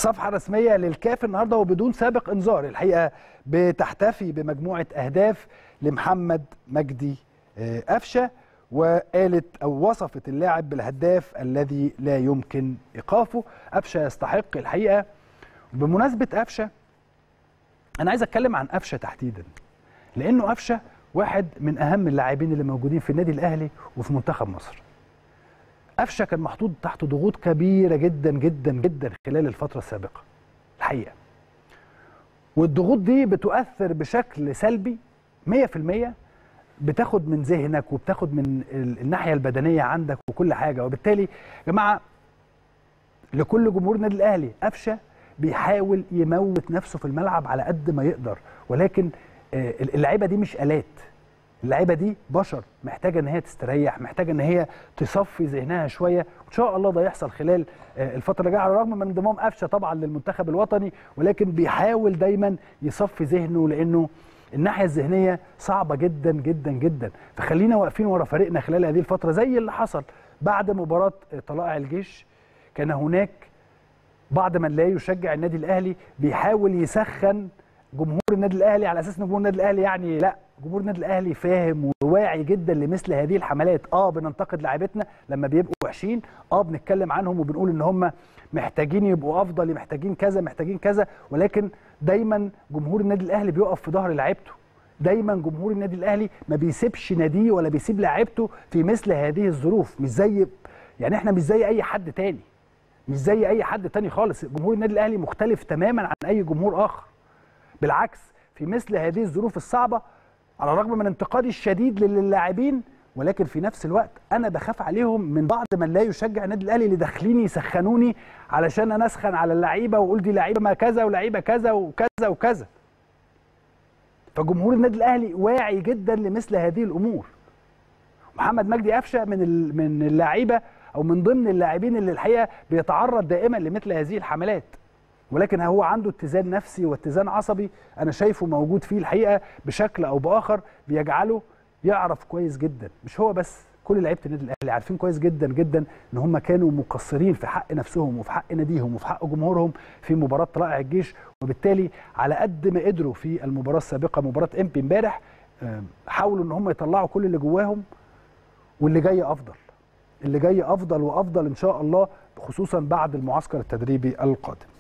صفحه رسميه للكاف النهارده وبدون سابق انذار الحقيقه بتحتفي بمجموعه اهداف لمحمد مجدي قفشه وقالت او وصفت اللاعب بالهداف الذي لا يمكن ايقافه قفشه يستحق الحقيقه بمناسبه قفشه انا عايز اتكلم عن قفشه تحديدا لانه قفشه واحد من اهم اللاعبين اللي موجودين في النادي الاهلي وفي منتخب مصر قفشه كان محطوط تحت ضغوط كبيره جدا جدا جدا خلال الفتره السابقه الحقيقه والضغوط دي بتؤثر بشكل سلبي 100% بتاخد من ذهنك وبتاخد من الناحيه البدنيه عندك وكل حاجه وبالتالي يا جماعه لكل جمهور النادي الاهلي قفشه بيحاول يموت نفسه في الملعب على قد ما يقدر ولكن اللعيبه دي مش الات اللعيبه دي بشر محتاجه ان هي تستريح محتاجه ان هي تصفي ذهنها شويه وان شاء الله ده يحصل خلال الفتره اللي جايه على الرغم من انضمام قفشه طبعا للمنتخب الوطني ولكن بيحاول دايما يصفي ذهنه لانه الناحيه الذهنيه صعبه جدا جدا جدا فخلينا واقفين ورا فريقنا خلال هذه الفتره زي اللي حصل بعد مباراه طلائع الجيش كان هناك بعض من لا يشجع النادي الاهلي بيحاول يسخن جمهور النادي الاهلي على اساس ان جمهور النادي الاهلي يعني لا جمهور النادي الاهلي فاهم وواعي جدا لمثل هذه الحملات اه بننتقد لاعيبتنا لما بيبقوا وحشين اه بنتكلم عنهم وبنقول ان هم محتاجين يبقوا افضل محتاجين كذا محتاجين كذا ولكن دايما جمهور النادي الاهلي بيقف في ظهر لعيبته دايما جمهور النادي الاهلي ما بيسيبش ناديه ولا بيسيب لعيبته في مثل هذه الظروف مش زي يعني احنا مش زي اي حد تاني مش زي اي حد تاني خالص جمهور النادي الاهلي مختلف تماما عن اي جمهور اخر بالعكس في مثل هذه الظروف الصعبه على الرغم من انتقادي الشديد للاعبين ولكن في نفس الوقت انا بخاف عليهم من بعض من لا يشجع النادي الاهلي اللي داخلين يسخنوني علشان انا اسخن على اللعيبه واقول دي لعيبه ما كذا ولعيبه كذا وكذا وكذا فجمهور النادي الاهلي واعي جدا لمثل هذه الامور محمد مجدي قفشه من من اللعيبه او من ضمن اللاعبين اللي الحقيقه بيتعرض دائما لمثل هذه الحملات ولكن هو عنده اتزان نفسي واتزان عصبي انا شايفه موجود فيه الحقيقه بشكل او باخر بيجعله يعرف كويس جدا مش هو بس كل لعيبه النادي الاهلي عارفين كويس جدا جدا ان هم كانوا مقصرين في حق نفسهم وفي حق ناديهم وفي حق جمهورهم في مباراه طلائع الجيش وبالتالي على قد ما قدروا في المباراه السابقه مباراه امبي امبارح حاولوا ان هم يطلعوا كل اللي جواهم واللي جاي افضل اللي جاي افضل وافضل ان شاء الله خصوصا بعد المعسكر التدريبي القادم